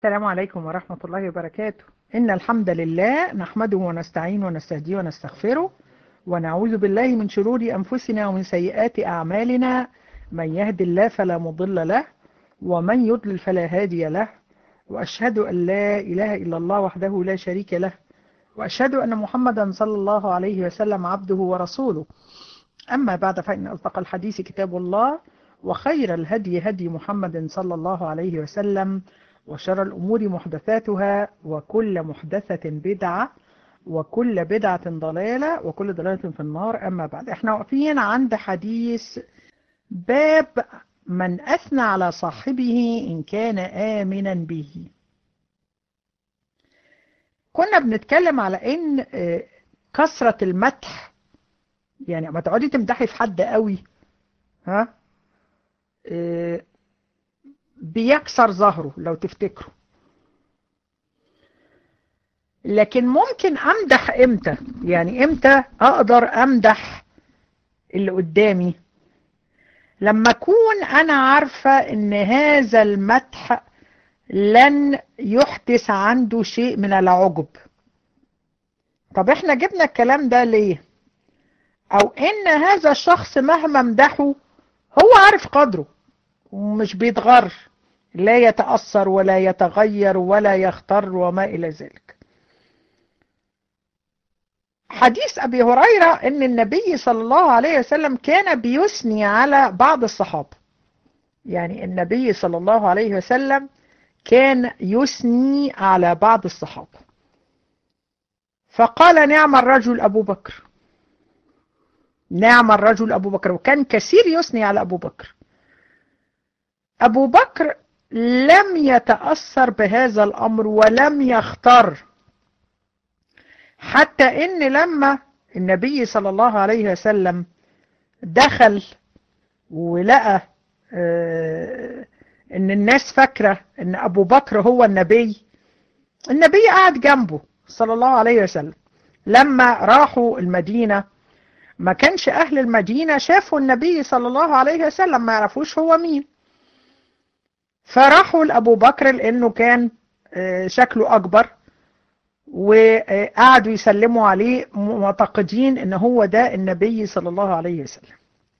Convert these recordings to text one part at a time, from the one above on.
السلام عليكم ورحمة الله وبركاته إن الحمد لله نحمده ونستعين ونستهديه ونستغفره ونعوذ بالله من شرور أنفسنا ومن سيئات أعمالنا من يهد الله فلا مضل له ومن يضلل فلا هادي له وأشهد أن لا إله إلا الله وحده لا شريك له وأشهد أن محمدا صلى الله عليه وسلم عبده ورسوله أما بعد فإن أصدق الحديث كتاب الله وخير الهدي هدي محمد صلى الله عليه وسلم وشر الأمور محدثاتها وكل محدثة بدعة وكل بدعة ضلالة وكل ضلالة في النار أما بعد احنا واقفين عند حديث باب من أثنى على صاحبه إن كان آمنا به كنا بنتكلم على إن كثرة المدح يعني ما تقعدي تمدحي في حد قوي ها بيكسر ظهره لو تفتكروا لكن ممكن امدح امتى يعني امتى اقدر امدح اللي قدامي لما اكون انا عارفة ان هذا المدح لن يحدث عنده شيء من العجب طب احنا جبنا الكلام ده ليه او ان هذا الشخص مهما مدحه هو عارف قدره ومش بيتغر لا يتأثر ولا يتغير ولا يختر وما إلى ذلك حديث أبي هريرة أن النبي صلى الله عليه وسلم كان بيثني على بعض الصحابة يعني النبي صلى الله عليه وسلم كان يثني على بعض الصحابة فقال نعم الرجل أبو بكر نعم الرجل أبو بكر وكان كثير يثني على أبو بكر أبو بكر لم يتأثر بهذا الأمر ولم يختار حتى إن لما النبي صلى الله عليه وسلم دخل ولقى إن الناس فاكرة إن أبو بكر هو النبي النبي قعد جنبه صلى الله عليه وسلم لما راحوا المدينة ما كانش أهل المدينة شافوا النبي صلى الله عليه وسلم ما يعرفوش هو مين فراحوا لأبو بكر لأنه كان شكله أكبر وقعدوا يسلموا عليه معتقدين ان هو ده النبي صلى الله عليه وسلم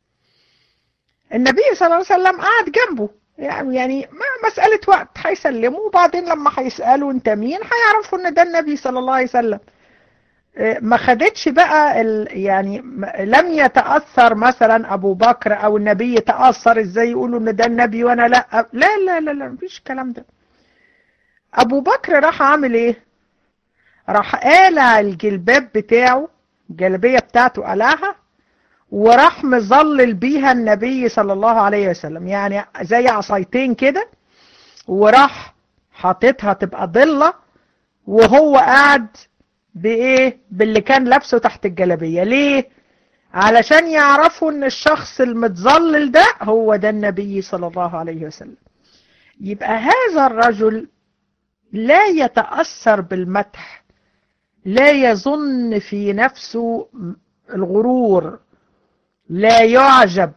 النبي صلى الله عليه وسلم قعد جنبه يعني ما مسألة وقت هيسلموا وبعدين لما هيسألوا انت مين هيعرفوا ان ده النبي صلى الله عليه وسلم ما خدتش بقى ال يعني لم يتأثر مثلا أبو بكر أو النبي يتأثر إزاي يقولوا إن ده النبي وأنا لا لا لا لا, لا مفيش الكلام ده أبو بكر راح عامل إيه راح قالع الجلباب بتاعه الجلبية بتاعته قلعها وراح مظلل بيها النبي صلى الله عليه وسلم يعني زي عصايتين كده وراح حاططها تبقى ضلة وهو قاعد بايه باللي كان لابسه تحت الجلابية ليه علشان يعرفوا ان الشخص المتظلل ده هو ده النبي صلى الله عليه وسلم يبقى هذا الرجل لا يتأثر بالمدح لا يظن في نفسه الغرور لا يعجب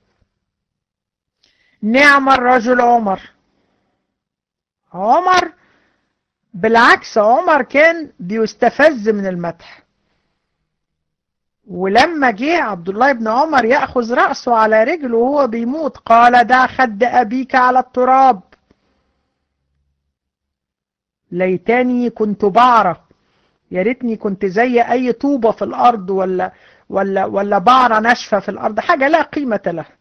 نعم الرجل عمر عمر بالعكس عمر كان بيستفز من المدح ولما جه عبد الله بن عمر يأخذ رأسه على رجله وهو بيموت قال دع خد أبيك على التراب ليتني كنت بعرة يا ريتني كنت زي أي طوبة في الأرض ولا ولا ولا بعرة ناشفة في الأرض حاجة لا قيمة لها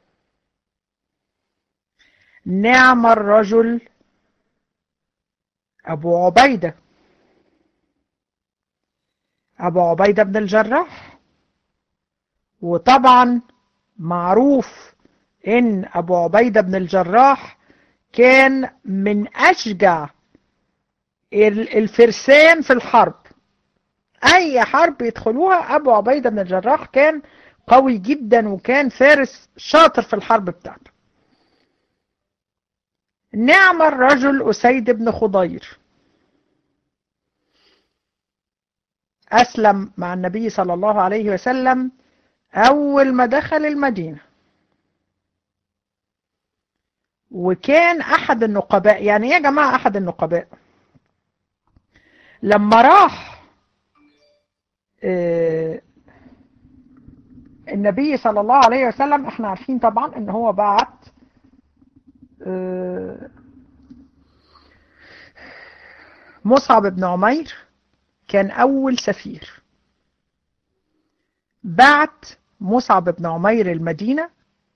نعم الرجل أبو عبيدة أبو عبيدة بن الجراح وطبعا معروف إن أبو عبيدة بن الجراح كان من أشجع الفرسان في الحرب أي حرب يدخلوها أبو عبيدة بن الجراح كان قوي جدا وكان فارس شاطر في الحرب بتاعته نعم الرجل أسيد بن خضير أسلم مع النبي صلى الله عليه وسلم أول ما دخل المدينة وكان أحد النقباء يعني إيه يا جماعة أحد النقباء لما راح آه، النبي صلى الله عليه وسلم احنا عارفين طبعا ان هو بعت آه، مصعب بن عمير كان أول سفير بعت مصعب بن عمير المدينة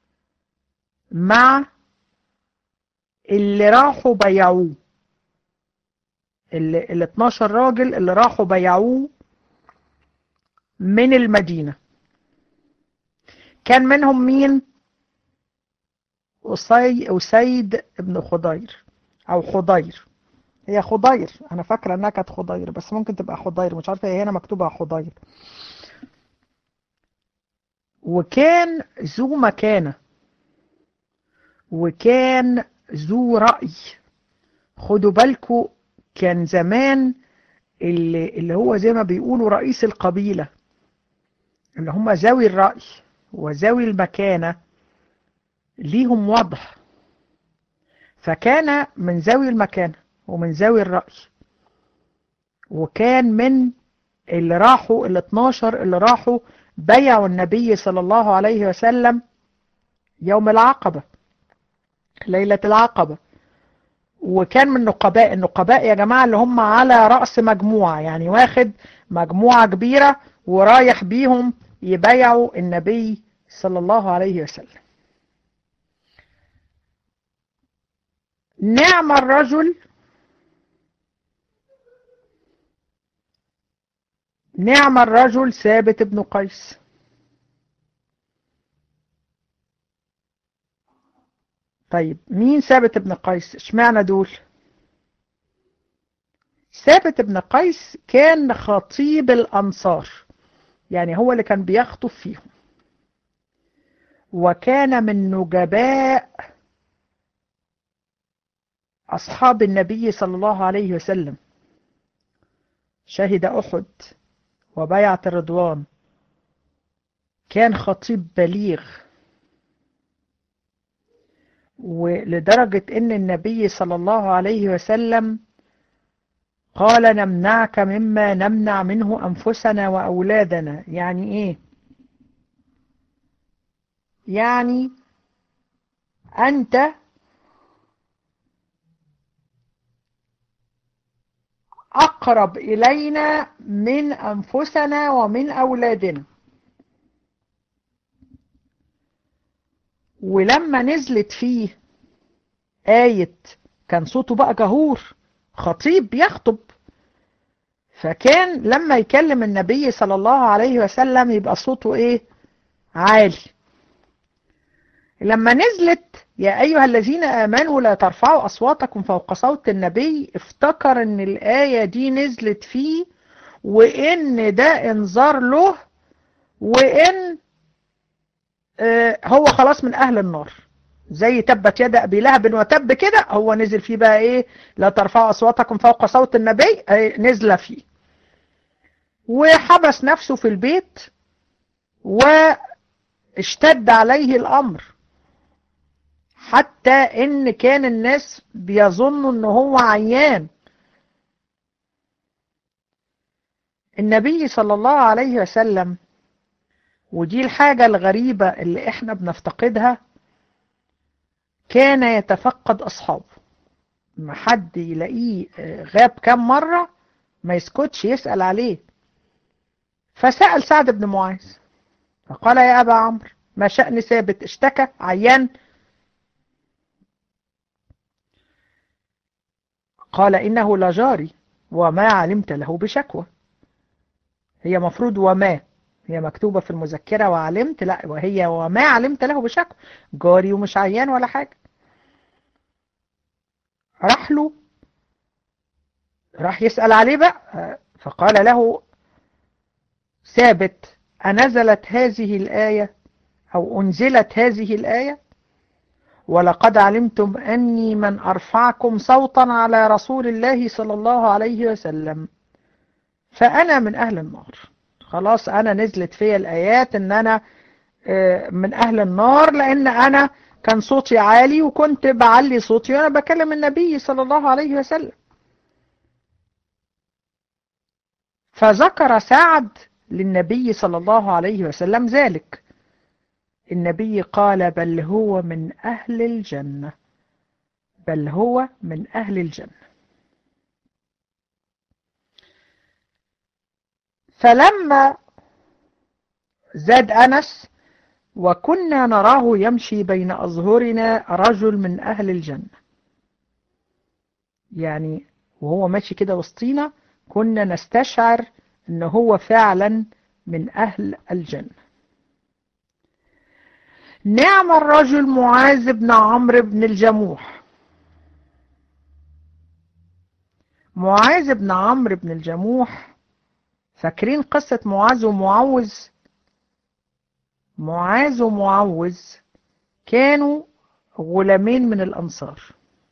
مع اللي راحوا بيعوه اللي ال 12 راجل اللي راحوا بيعوه من المدينة كان منهم مين أسي... أسيد بن خضير أو خضير هي خضير أنا فاكرة أنها كانت خضير بس ممكن تبقى خضير مش عارفة هي هنا مكتوبة خضير وكان ذو مكانة وكان ذو رأي خدوا بالكم كان زمان اللي, اللي هو زي ما بيقولوا رئيس القبيلة اللي هم ذوي الرأي وذوي المكانة ليهم وضع فكان من ذوي المكانة ومن ذوي الرأي وكان من اللي راحوا ال 12 اللي راحوا بيعوا النبي صلى الله عليه وسلم يوم العقبة ليلة العقبة وكان من نقباء النقباء يا جماعة اللي هم على رأس مجموعة يعني واخد مجموعة كبيرة ورايح بيهم يبيعوا النبي صلى الله عليه وسلم نعم الرجل نعم الرجل ثابت بن قيس طيب مين ثابت بن قيس اشمعنى دول ثابت بن قيس كان خطيب الأنصار يعني هو اللي كان بيخطب فيهم وكان من نجباء أصحاب النبي صلى الله عليه وسلم شهد أحد وبيعة الرضوان كان خطيب بليغ ولدرجة ان النبي صلى الله عليه وسلم قال نمنعك مما نمنع منه أنفسنا وأولادنا يعني إيه يعني أنت أقرب إلينا من أنفسنا ومن أولادنا ولما نزلت فيه آية كان صوته بقى جهور خطيب بيخطب فكان لما يكلم النبي صلى الله عليه وسلم يبقى صوته ايه عالي لما نزلت يا أيها الذين آمنوا لا ترفعوا أصواتكم فوق صوت النبي افتكر ان الآية دي نزلت فيه وإن ده انذار له وإن اه هو خلاص من أهل النار زي تبت يد أبي لهب وتب كده هو نزل فيه بقى إيه لا ترفعوا أصواتكم فوق صوت النبي نزل فيه وحبس نفسه في البيت واشتد عليه الأمر حتى ان كان الناس بيظنوا ان هو عيان النبي صلى الله عليه وسلم ودي الحاجة الغريبة اللي احنا بنفتقدها كان يتفقد أصحابه ما حد يلاقيه غاب كم مرة ما يسكتش يسأل عليه فسأل سعد بن معاذ فقال يا أبا عمرو ما شأن ثابت اشتكى عيان قال إنه لجاري وما علمت له بشكوى هي مفروض وما هي مكتوبة في المذكرة وعلمت لا وهي وما علمت له بشكوى جاري ومش عيان ولا حاجة راح له راح يسأل عليه بقى فقال له ثابت أنزلت هذه الآية أو أنزلت هذه الآية ولقد علمتم أني من أرفعكم صوتا على رسول الله صلى الله عليه وسلم فأنا من أهل النار خلاص أنا نزلت فيا الآيات أن أنا من أهل النار لأن أنا كان صوتي عالي وكنت بعلي صوتي وأنا بكلم النبي صلى الله عليه وسلم فذكر سعد للنبي صلى الله عليه وسلم ذلك النبي قال بل هو من أهل الجنة بل هو من أهل الجنة فلما زاد أنس وكنا نراه يمشي بين أظهرنا رجل من أهل الجنة يعني وهو ماشي كده وسطينا كنا نستشعر أنه هو فعلا من أهل الجنة نعم الرجل معاذ بن عمرو بن الجموح معاذ بن عمرو بن الجموح فاكرين قصة معاذ ومعوذ معاذ ومعوذ كانوا غلامين من الأنصار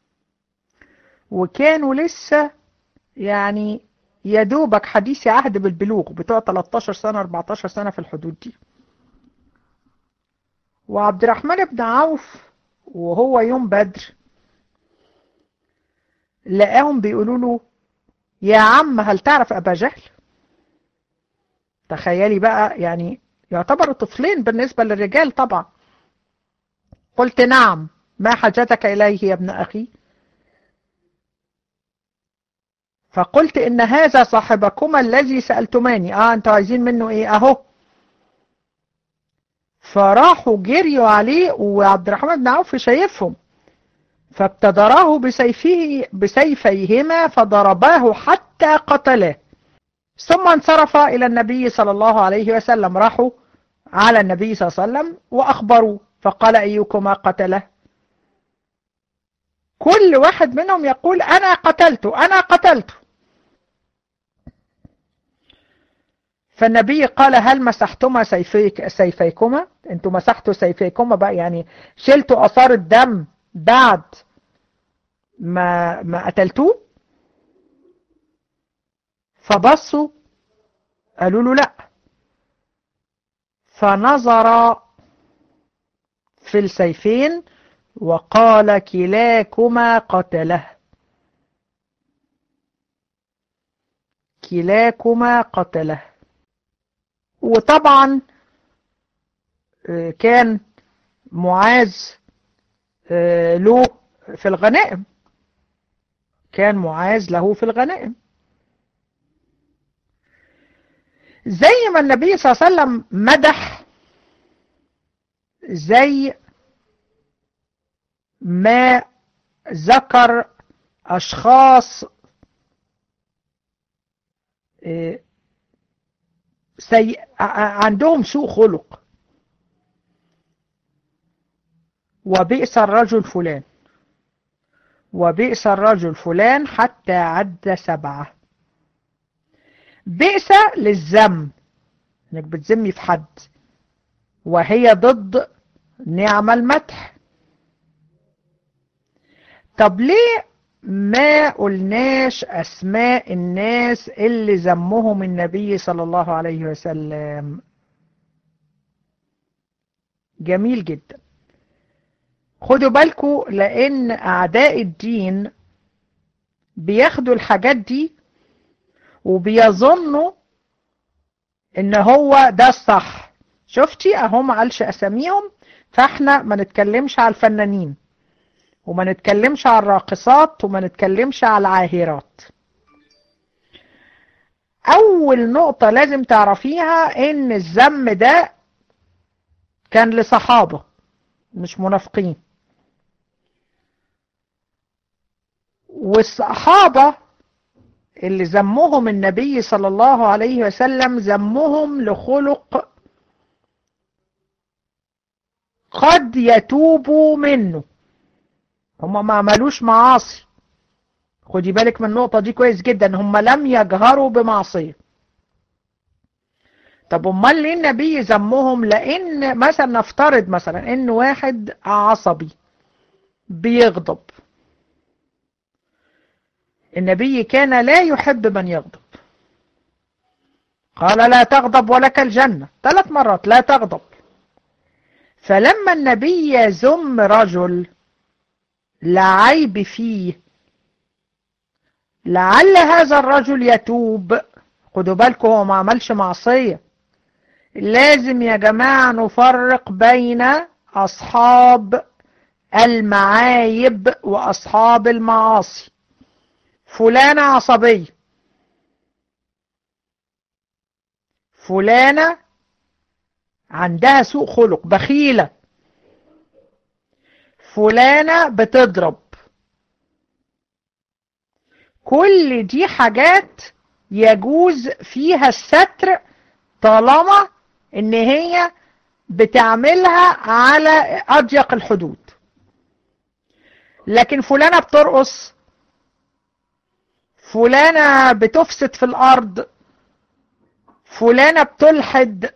وكانوا لسه يعني يدوبك حديث عهد بالبلوغ بتوع 13 سنة 14 سنة في الحدود دي وعبد الرحمن بن عوف وهو يوم بدر لقاهم بيقولوا له يا عم هل تعرف أبا جهل تخيلي بقى يعني يعتبر طفلين بالنسبة للرجال طبعا قلت نعم ما حاجتك إليه يا ابن أخي فقلت إن هذا صاحبكما الذي سألتماني آه أنتوا عايزين منه إيه أهو فراحوا جريوا عليه وعبد الرحمن بن عوف شايفهم فابتدراه بسيفه بسيفيهما فضرباه حتى قتله ثم انصرف إلى النبي صلى الله عليه وسلم راحوا على النبي صلى الله عليه وسلم وأخبروا فقال أيكما قتله كل واحد منهم يقول أنا قتلته أنا قتلته فالنبي قال هل مسحتما سيفيك سيفيكما انتوا مسحتوا سيفيكما بقى يعني شلتوا اثار الدم بعد ما ما قتلتوه فبصوا قالوا له لا فنظر في السيفين وقال كلاكما قتله كلاكما قتله وطبعا كان معاذ له في الغنائم كان معاذ له في الغنائم زي ما النبي صلى الله عليه وسلم مدح زي ما ذكر أشخاص سي... عندهم سوء خلق وبئس الرجل فلان وبئس الرجل فلان حتى عد سبعة بئس للذم انك بتذمي في حد وهي ضد نعم المدح طب ليه ما قلناش أسماء الناس اللي ذمهم النبي صلى الله عليه وسلم جميل جدا خدوا بالكم لأن أعداء الدين بياخدوا الحاجات دي وبيظنوا ان هو ده الصح شفتي اهو ما قالش اساميهم فاحنا ما نتكلمش على الفنانين وما نتكلمش على الراقصات وما نتكلمش على العاهرات اول نقطة لازم تعرفيها ان الذم ده كان لصحابة مش منافقين والصحابة اللي ذمهم النبي صلى الله عليه وسلم ذمهم لخلق قد يتوبوا منه هم ما عملوش معاصي خدي بالك من النقطة دي كويس جدا هم لم يجهروا بمعصية طب امال ليه النبي ذمهم لان مثلا نفترض مثلا ان واحد عصبي بيغضب النبي كان لا يحب من يغضب قال لا تغضب ولك الجنة ثلاث مرات لا تغضب فلما النبي يذم رجل لا عيب فيه لعل هذا الرجل يتوب خدوا بالكم هو ما عملش معصية لازم يا جماعة نفرق بين أصحاب المعايب وأصحاب المعاصي فلانة عصبية فلانة عندها سوء خلق بخيلة فلانة بتضرب كل دي حاجات يجوز فيها الستر طالما ان هي بتعملها على اضيق الحدود لكن فلانة بترقص فلانة بتفسد في الارض فلانة بتلحد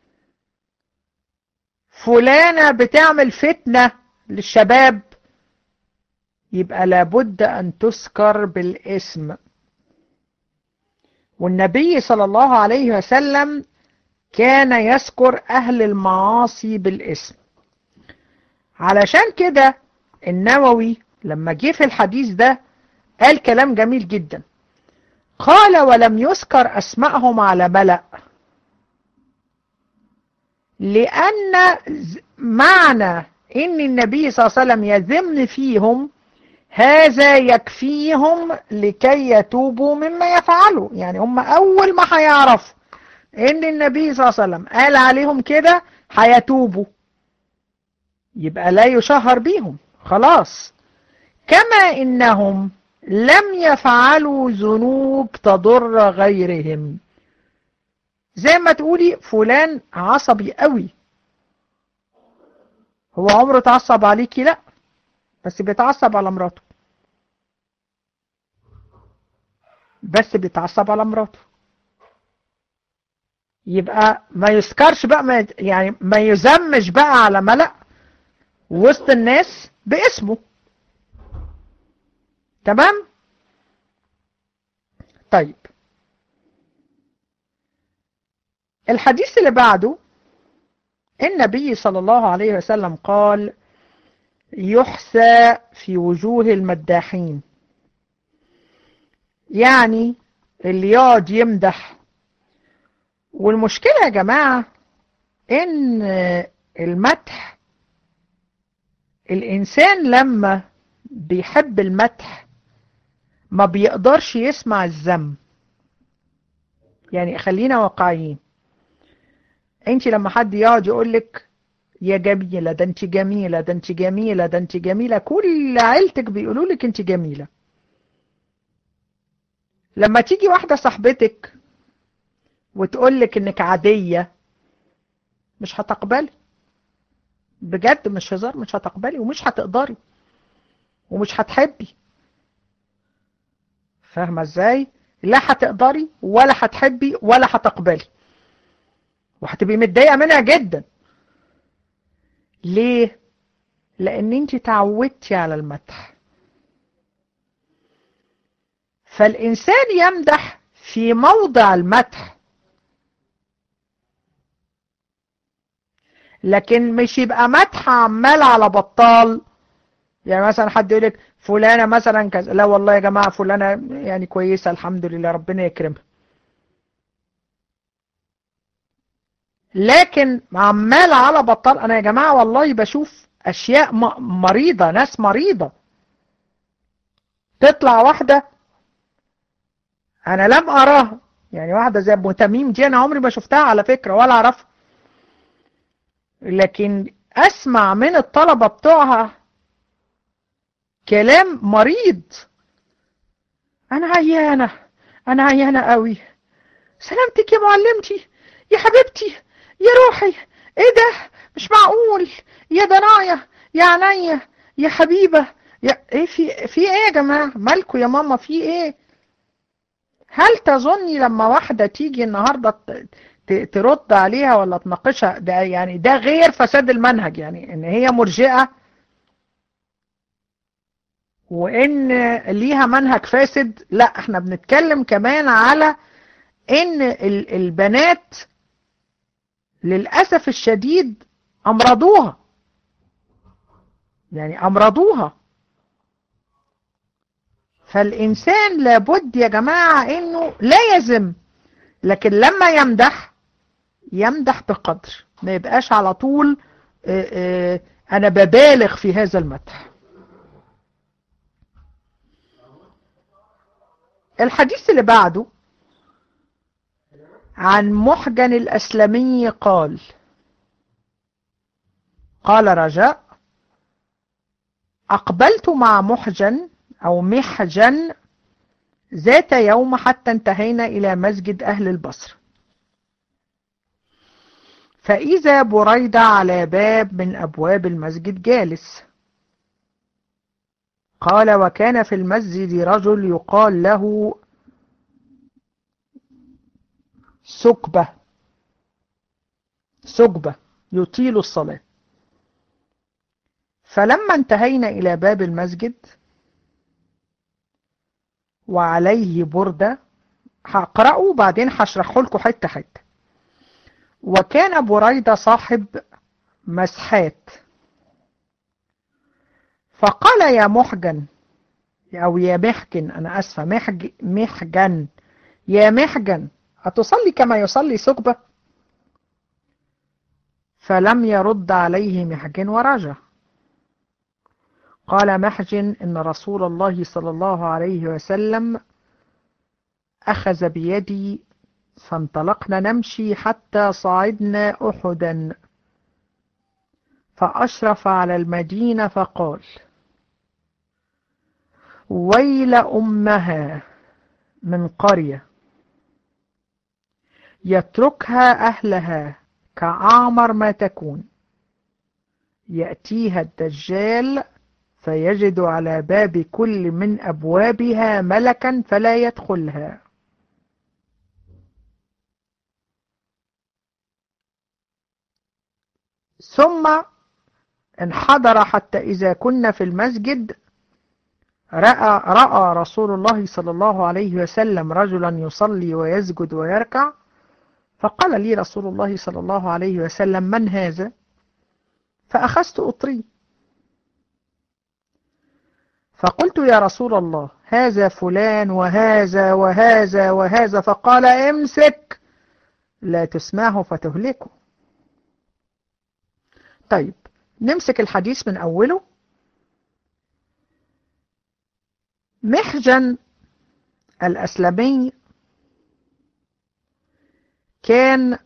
فلانة بتعمل فتنة للشباب يبقى لابد أن تذكر بالاسم والنبي صلى الله عليه وسلم كان يذكر أهل المعاصي بالاسم علشان كده النووي لما جه في الحديث ده قال كلام جميل جدا قال ولم يذكر أسمائهم على ملأ لأن معنى إن النبي صلى الله عليه وسلم يذم فيهم هذا يكفيهم لكي يتوبوا مما يفعلوا يعني هم أول ما هيعرفوا إن النبي صلى الله عليه وسلم قال عليهم كده هيتوبوا يبقى لا يشهر بيهم خلاص كما إنهم لم يفعلوا ذنوب تضر غيرهم زي ما تقولي فلان عصبي قوي هو عمره اتعصب عليكي لا بس بيتعصب على مراته بس بيتعصب على مراته يبقى ما يذكرش بقى ما يعني ما يزمش بقى على ملأ وسط الناس باسمه تمام طيب الحديث اللي بعده النبي صلى الله عليه وسلم قال يحسى في وجوه المداحين يعني اللي يقعد يمدح والمشكلة يا جماعة ان المدح الانسان لما بيحب المدح ما بيقدرش يسمع الذم يعني خلينا واقعيين انت لما حد يقعد يقول لك يا جميلة ده انت جميلة ده انت جميلة ده انت جميلة كل عيلتك بيقولوا لك انت جميلة لما تيجي واحدة صاحبتك وتقول لك انك عادية مش هتقبلي بجد مش هزار مش هتقبلي ومش هتقدري ومش هتحبي فاهمة ازاي لا هتقدري ولا هتحبي ولا هتقبلي وهتبقي متضايقه منها جدا ليه لان انت تعودتي على المدح فالانسان يمدح في موضع المدح لكن مش يبقى مدح عمال على بطال يعني مثلا حد يقول لك فلانه مثلا كذا لا والله يا جماعه فلانه يعني كويسه الحمد لله ربنا يكرمها لكن عمال على بطال انا يا جماعة والله بشوف اشياء مريضة ناس مريضة تطلع واحدة انا لم اراها يعني واحدة زي ابو تميم دي انا عمري ما شفتها على فكرة ولا اعرفها لكن اسمع من الطلبة بتوعها كلام مريض انا عيانة انا عيانة قوي سلامتك يا معلمتي يا حبيبتي يا روحي ايه ده مش معقول يا دنايا يا عينيا يا حبيبة يا ايه في في ايه يا جماعة مالكوا يا ماما في ايه هل تظني لما واحدة تيجي النهاردة ترد عليها ولا تناقشها ده يعني ده غير فساد المنهج يعني ان هي مرجئة وان ليها منهج فاسد لا احنا بنتكلم كمان على ان البنات للأسف الشديد أمرضوها يعني أمرضوها فالإنسان لابد يا جماعة إنه لا يزم لكن لما يمدح يمدح بقدر ما يبقاش على طول آآ آآ أنا ببالغ في هذا المدح الحديث اللي بعده عن محجن الأسلمي قال قال رجاء أقبلت مع محجن أو محجن ذات يوم حتى انتهينا إلى مسجد أهل البصر فإذا بريدة على باب من أبواب المسجد جالس قال وكان في المسجد رجل يقال له سكبة سكبة يطيل الصلاة فلما انتهينا إلى باب المسجد وعليه بردة هقرأه وبعدين هشرحه لكم حتة حتة وكان بريدة صاحب مسحات فقال يا محجن أو يا محجن أنا أسفة محج محجن يا محجن أتصلي كما يصلي سكبة فلم يرد عليه محجن ورجع قال محجن إن رسول الله صلى الله عليه وسلم أخذ بيدي فانطلقنا نمشي حتى صعدنا أحدا فأشرف على المدينة فقال ويل أمها من قرية يتركها أهلها كأعمر ما تكون يأتيها الدجال فيجد على باب كل من أبوابها ملكا فلا يدخلها ثم انحدر حتى إذا كنا في المسجد رأى, رأى رسول الله صلى الله عليه وسلم رجلا يصلي ويسجد ويركع فقال لي رسول الله صلى الله عليه وسلم من هذا فأخذت أطري فقلت يا رسول الله هذا فلان وهذا وهذا وهذا فقال امسك لا تسمعه فتهلكه طيب نمسك الحديث من أوله محجن الأسلمي كان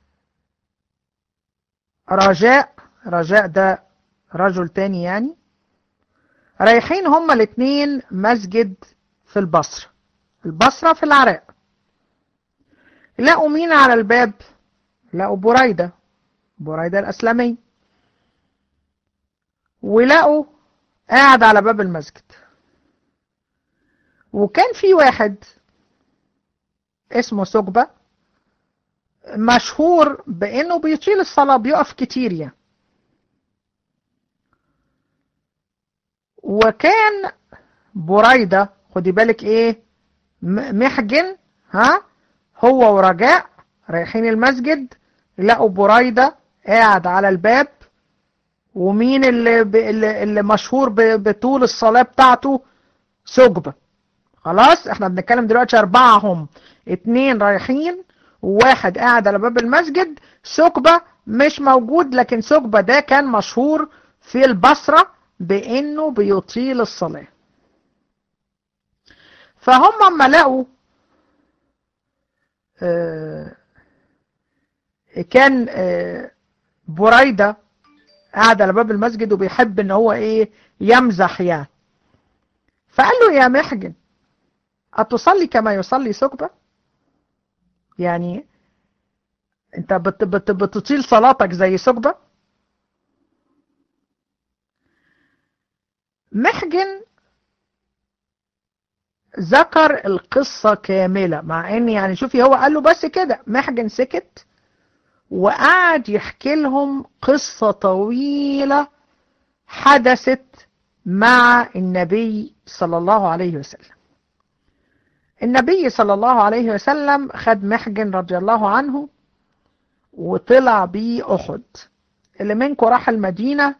رجاء رجاء ده رجل تاني يعني رايحين هما الاتنين مسجد في البصرة البصرة في العراق لقوا مين على الباب لقوا بريدة بريدة الأسلمي ولقوا قاعد على باب المسجد وكان في واحد اسمه سجبة مشهور بانه بيطيل الصلاة بيقف كتير يعني وكان بريدة خدي بالك ايه محجن ها هو ورجاء رايحين المسجد لقوا بريدة قاعد على الباب ومين اللي, اللي مشهور بطول الصلاة بتاعته سجبة خلاص احنا بنتكلم دلوقتي اربعة هم اتنين رايحين وواحد قاعد على باب المسجد سكبة مش موجود لكن سكبة ده كان مشهور في البصرة بانه بيطيل الصلاة فهم اما لقوا اه كان اه بريدة قاعد على باب المسجد وبيحب ان هو ايه يمزح يعني فقال له يا محجن أتصلي كما يصلي سكبة يعني انت بت بت بتطيل صلاتك زي سكبة محجن ذكر القصة كاملة مع ان يعني شوفي هو قال له بس كده محجن سكت وقعد يحكي لهم قصة طويلة حدثت مع النبي صلى الله عليه وسلم النبي صلى الله عليه وسلم خد محجن رضي الله عنه وطلع بيه أحد اللي منكم راح المدينة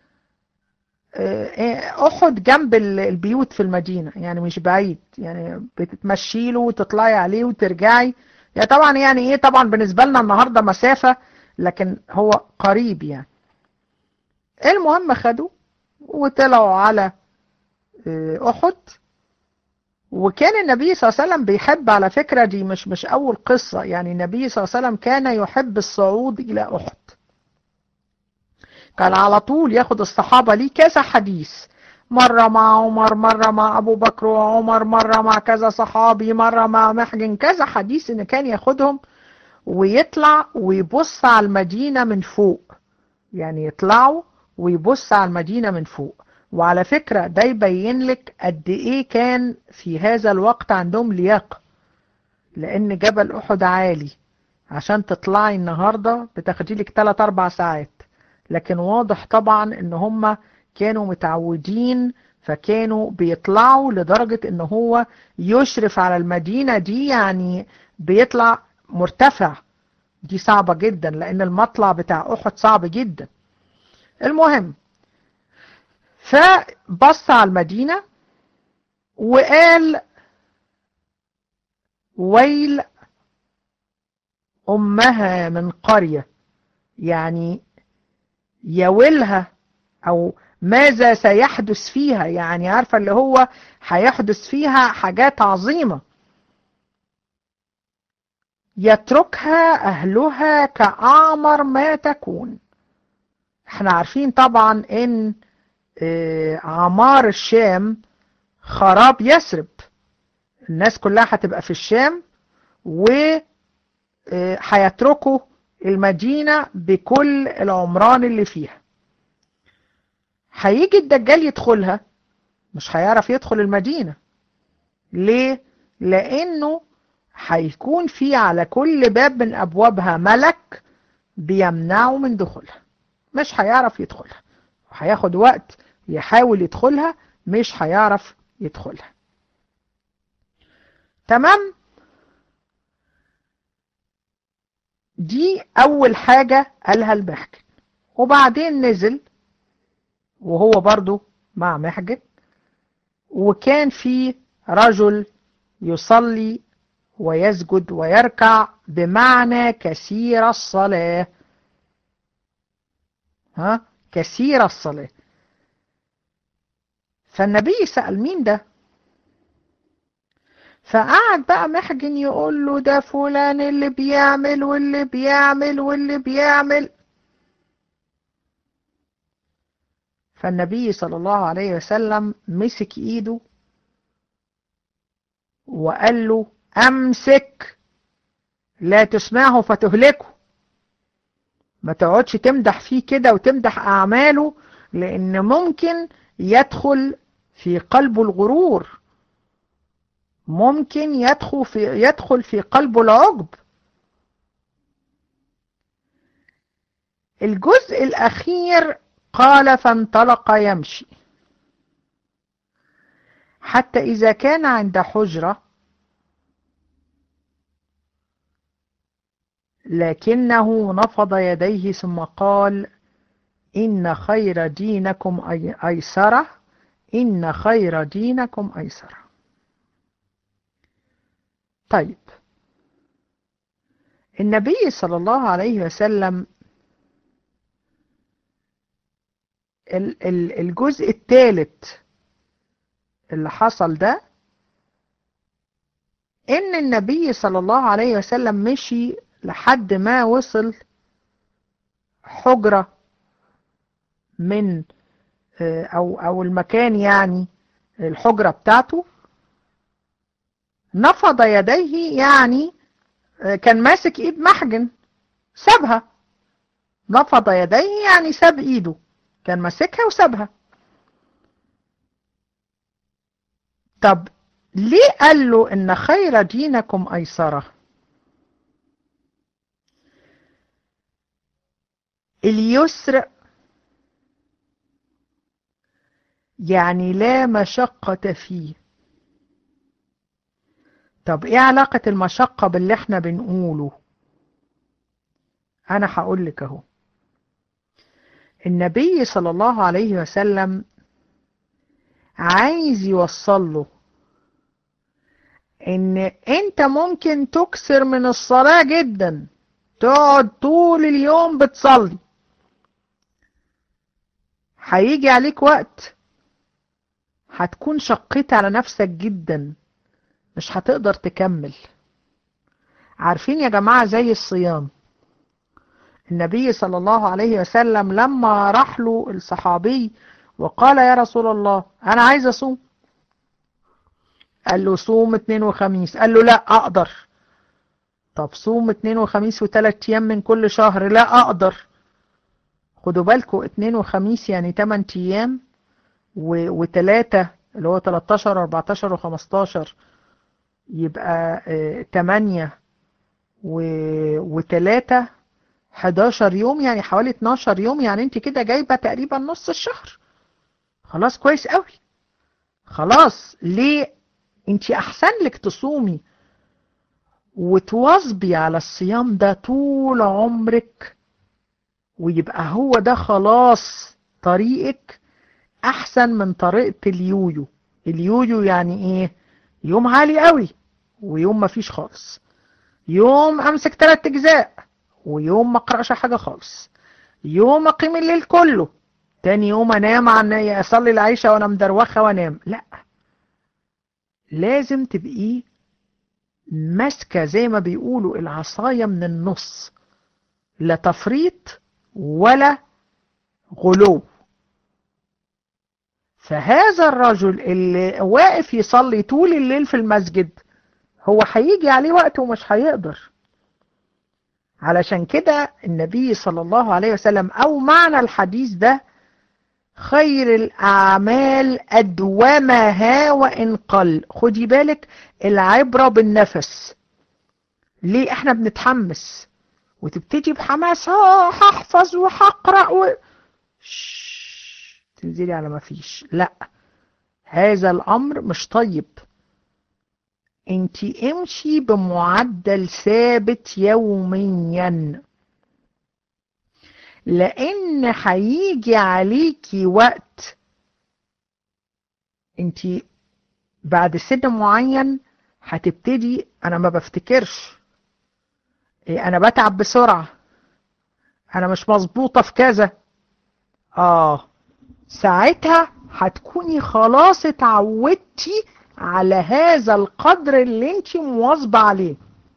احد جنب البيوت في المدينة يعني مش بعيد يعني بتتمشي له وتطلعي عليه وترجعي يعني طبعا يعني ايه طبعا بالنسبة لنا النهاردة مسافة لكن هو قريب يعني المهم خدوا وطلعوا على احد وكان النبي صلى الله عليه وسلم بيحب على فكرة دي مش مش اول قصة يعني النبي صلى الله عليه وسلم كان يحب الصعود الى احد كان على طول ياخد الصحابة ليه كذا حديث مرة مع عمر مرة مع أبو بكر وعمر مرة مع كذا صحابي مرة مع محجن كذا حديث إن كان ياخدهم ويطلع ويبص على المدينة من فوق يعني يطلعوا ويبص على المدينة من فوق وعلى فكرة ده يبين لك قد إيه كان في هذا الوقت عندهم لياقة لأن جبل أحد عالي عشان تطلعي النهاردة بتاخدي لك 3 4 ساعات لكن واضح طبعا ان هم كانوا متعودين فكانوا بيطلعوا لدرجة ان هو يشرف على المدينة دي يعني بيطلع مرتفع دي صعبة جدا لان المطلع بتاع احد صعب جدا المهم فبص على المدينة وقال ويل امها من قرية يعني يولها او ماذا سيحدث فيها يعني عارفة اللي هو هيحدث فيها حاجات عظيمة يتركها اهلها كأعمر ما تكون احنا عارفين طبعا ان عمار الشام خراب يسرب الناس كلها هتبقى في الشام وهيتركوا المدينة بكل العمران اللي فيها هيجي الدجال يدخلها مش هيعرف يدخل المدينة ليه؟ لأنه هيكون في على كل باب من أبوابها ملك بيمنعه من دخولها مش هيعرف يدخلها هياخد وقت يحاول يدخلها مش هيعرف يدخلها تمام؟ دي أول حاجة قالها المحجن وبعدين نزل وهو برضو مع محجن وكان في رجل يصلي ويسجد ويركع بمعنى كثير الصلاة ها كثير الصلاة فالنبي سأل مين ده فقعد بقى محجن يقول له ده فلان اللي بيعمل واللي بيعمل واللي بيعمل فالنبي صلى الله عليه وسلم مسك ايده وقال له امسك لا تسمعه فتهلكه ما تقعدش تمدح فيه كده وتمدح اعماله لان ممكن يدخل في قلبه الغرور ممكن يدخل في يدخل في قلبه العجب الجزء الأخير قال فانطلق يمشي حتى إذا كان عند حجرة لكنه نفض يديه ثم قال إن خير دينكم أيسرة إن خير دينكم أيسرة طيب النبي صلى الله عليه وسلم الجزء الثالث اللي حصل ده ان النبي صلى الله عليه وسلم مشي لحد ما وصل حجرة من او او المكان يعني الحجرة بتاعته نفض يديه يعني كان ماسك ايد محجن سابها نفض يديه يعني ساب ايده كان ماسكها وسابها طب ليه قال له ان خير دينكم ايسره اليسر يعني لا مشقة فيه طب ايه علاقة المشقة باللي احنا بنقوله انا هقول لك اهو النبي صلى الله عليه وسلم عايز يوصل له ان انت ممكن تكسر من الصلاة جدا تقعد طول اليوم بتصلي هيجي عليك وقت هتكون شقيت على نفسك جدا مش هتقدر تكمل عارفين يا جماعة زي الصيام النبي صلى الله عليه وسلم لما راح له الصحابي وقال يا رسول الله أنا عايز أصوم قال له صوم اثنين وخميس قال له لا أقدر طب صوم اثنين وخميس وثلاث أيام من كل شهر لا أقدر خدوا بالكم اثنين وخميس يعني 8 أيام وثلاثة اللي هو 13 14 و15 يبقى اه 8 وثلاثة 11 يوم يعني حوالي 12 يوم يعني انت كده جايبة تقريبا نص الشهر خلاص كويس قوي خلاص ليه انت احسن لك تصومي وتواظبي على الصيام ده طول عمرك ويبقى هو ده خلاص طريقك احسن من طريقة اليويو اليويو يعني ايه يوم عالي قوي ويوم ما فيش خالص يوم امسك ثلاث اجزاء ويوم ما اقراش حاجة خالص يوم اقيم الليل كله تاني يوم انام عن اصلي العيشة وانا مدروخة وانام لا لازم تبقي ماسكة زي ما بيقولوا العصاية من النص لا تفريط ولا غلو فهذا الرجل اللي واقف يصلي طول الليل في المسجد هو هيجي عليه وقت ومش هيقدر علشان كده النبي صلى الله عليه وسلم او معنى الحديث ده خير الأعمال أدومها وإن قل خدي بالك العبرة بالنفس ليه احنا بنتحمس وتبتدي بحماس هحفظ وهقرأ و... تنزلي على ما فيش لا هذا الأمر مش طيب انت امشي بمعدل ثابت يوميا لان هيجي عليكي وقت انت بعد سن معين هتبتدي انا ما بفتكرش إيه انا بتعب بسرعة انا مش مظبوطة في كذا اه ساعتها هتكوني خلاص اتعودتي على هذا القدر اللي انت مواظبة عليه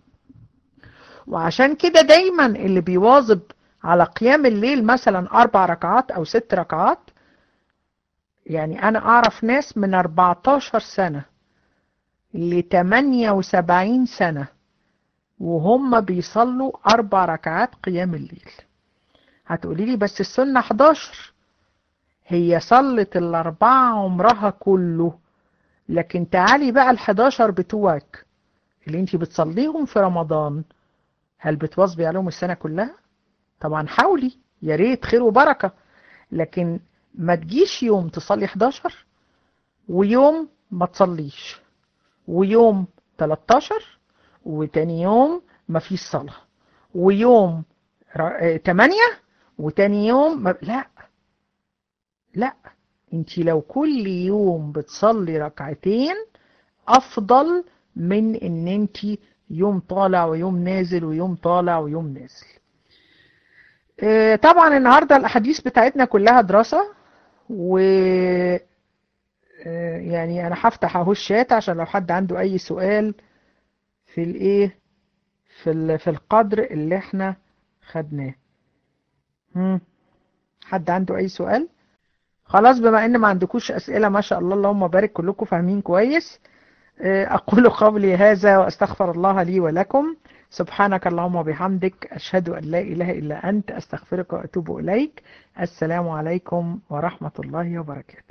وعشان كده دايما اللي بيواظب على قيام الليل مثلا أربع ركعات أو ست ركعات يعني أنا أعرف ناس من 14 سنة ل 78 سنة وهم بيصلوا أربع ركعات قيام الليل هتقولي لي بس السنة 11 هي صلت الأربعة عمرها كله لكن تعالي بقى ال 11 بتوعك اللي انت بتصليهم في رمضان هل بتواظبي عليهم السنة كلها؟ طبعا حاولي يا ريت خير وبركة لكن ما تجيش يوم تصلي 11 ويوم ما تصليش ويوم 13 وتاني يوم ما فيش صلاة ويوم 8 وتاني يوم ما... لا لا انت لو كل يوم بتصلي ركعتين افضل من ان انت يوم طالع ويوم نازل ويوم طالع ويوم نازل طبعا النهاردة الأحاديث بتاعتنا كلها دراسة و يعني أنا هفتح أهو الشات عشان لو حد عنده أي سؤال في الإيه في في القدر اللي إحنا خدناه حد عنده أي سؤال خلاص بما إن ما عندكوش أسئلة ما شاء الله اللهم بارك كلكم فاهمين كويس أقول قولي هذا وأستغفر الله لي ولكم سبحانك اللهم وبحمدك أشهد أن لا إله إلا أنت أستغفرك وأتوب إليك السلام عليكم ورحمة الله وبركاته